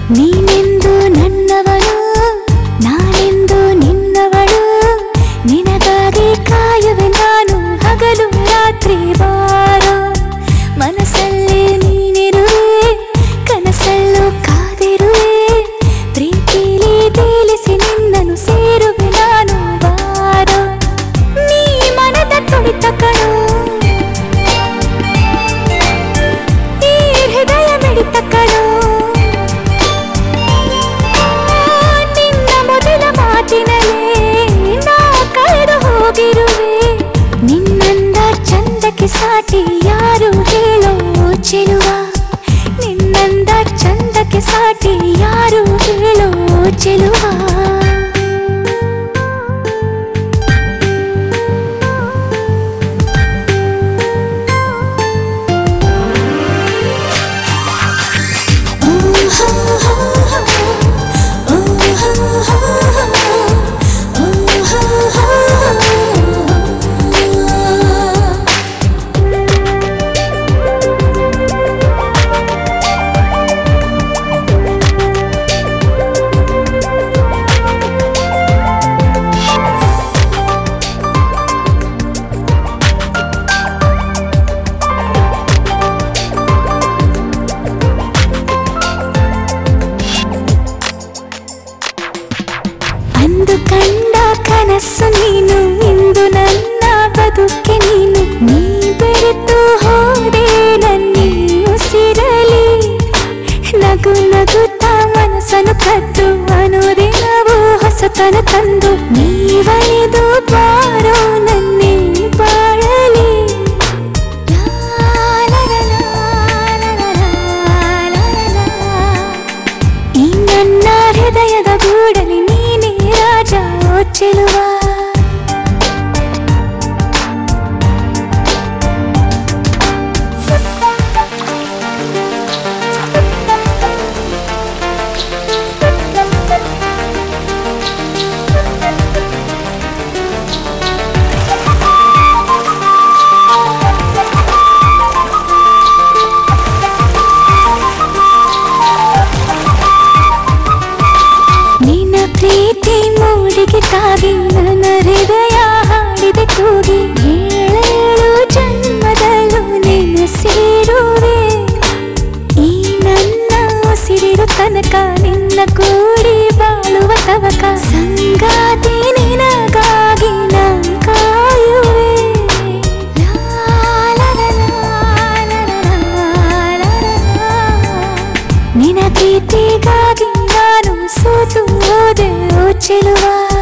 ನೀನೆಂದು ನನ್ನವಳು ನಾನೆಂದು ನಿನ್ನವಳು ನಿನಗಾಗಿ ಕಾಯುವೆ ನಾನು ಹಗಲು ರಾತ್ರಿ ಬಾರೋ ಮನಸ್ಸಲ್ಲಿ ನೀನಿರುವೆ ಕನಸಲ್ಲೂ ಕಾದಿರುವೆ ಪ್ರೀತಿಲಿ ತೇಲಿಸಿ ನಿನ್ನನ್ನು ಸೇರುವೆ ನಾನು ಬಾರೋ ನೀ ಮನದ ತುಳಿತ ಕಣೋ ಈ ಹೃದಯ ಮಿಡಿತ ಕಣೋ ನಿನ್ನ ಮೊದಲ ಮಾತಿನಲ್ಲೇ ನಾ ಕಳೆದು ಹೋಗಿರುವೆ ನಿನ್ನಂದ ಚಂದಕ್ಕೆ ಸಾಟಿ ಯಾರು ಹೇಳೋ ಚೆಲುವ ನಿನ್ನಂದ ಚಂದಕ್ಕೆ ಸಾಟಿ ಯಾರು ಹೇಳೋ ಚೆಲುವ ಅಂದು ಕಂಡ ಕನಸು ನೀನು ಇಂದು ನನ್ನ ಬದುಕೆ ನೀನು ನೀ ಬೆರೆತು ಹೋದೆ ನನ್ನಿ ಉಸಿರಲಿ ನಗು ನಗುತ್ತಾ ಮನಸ್ಸನ್ನು ಕದ್ದು ಅನುದಿನವೂ ಹೊಸತನ ತಂದು ನೀವಳಿದು ಬಾರೋ ನನ್ನೇ ಬಾಳಲಿ ಲಾ ಲಾ ಲಾ ಲಾ ಲಾ ಲಾ ಲಾ ಲಾ. ಈ ನನ್ನ ಹೃದಯದ ಗೂಡಲಿ ನೀನೇ ರಾಜ ಓ ಚೆಲುವ ನಿನ್ನ ಪ್ರೀತಿ ಮೂಡಿಗೆ ತಾಗಿ ನನ್ನ ಹೃದಯ ಹಾಡಿದೆ ಕೂಗಿ ಏಳೇಳು ಜನ್ಮದಲ್ಲೂ ನಿನ್ನ ಸೇರುವೆ ಈ ನನ್ನ ಉಸಿರಿರು ತನಕ ನಿನ್ನ ಕೂಡಿ ಬಾಳುವ ತವಕ ಸಂಗಾತಿ ನಿನಗಾಗಿ ನಾ ಕಾಯುವೆ ಲಾ ಲಾ ಲಾ ಲಾ ಲಾ ಲಾ ಲಾ ಲಾ. ನಿನ ಪ್ರೀತಿಗಾಗಿ ನಾನು ಸೋತು ಹೋದೆ ಓ ಚೆಲುವ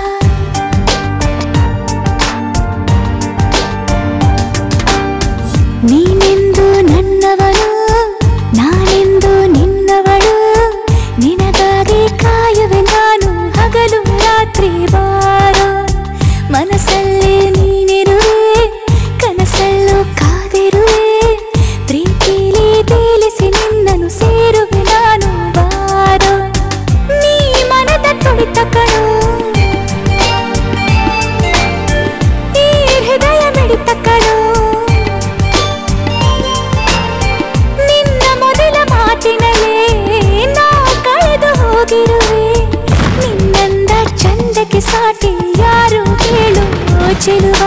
ನೀನೆಂದು ನನ್ನವಳು ನಾನೆಂದು ನಿನ್ನವಳು ನಿನಗಾಗಿ ಕಾಯುವೆ ನಾನು ಹಗಲು ರಾತ್ರಿ ಬಾರೋ ಮನಸ್ಸಲ್ಲಿ ನೀನಿರುವೆ ಕನಸಲ್ಲೂ ಕಾದಿರುವೆ ಪ್ರೀತಿಲಿ ತೇಲಿಸಿ ನಿನ್ನನ್ನು ಸೇರುವೆ ನಾನು ಬಾರೋ ನೀ ಮನದ ತುಳಿತ ಕಣೋ ಈ ಹೃದಯ ಮಿಡಿತ ಕಣೋ ನಿನ್ನ ಮೊದಲ ಮಾತಿನಲ್ಲೇ ನಾ ಕಳೆದು ಹೋಗಿರುವೆ ನಿನ್ನಂದ ಚಂದಕ್ಕೆ ಸಾಟಿ ಯಾರು ಹೇಳು ಚೆಲುವ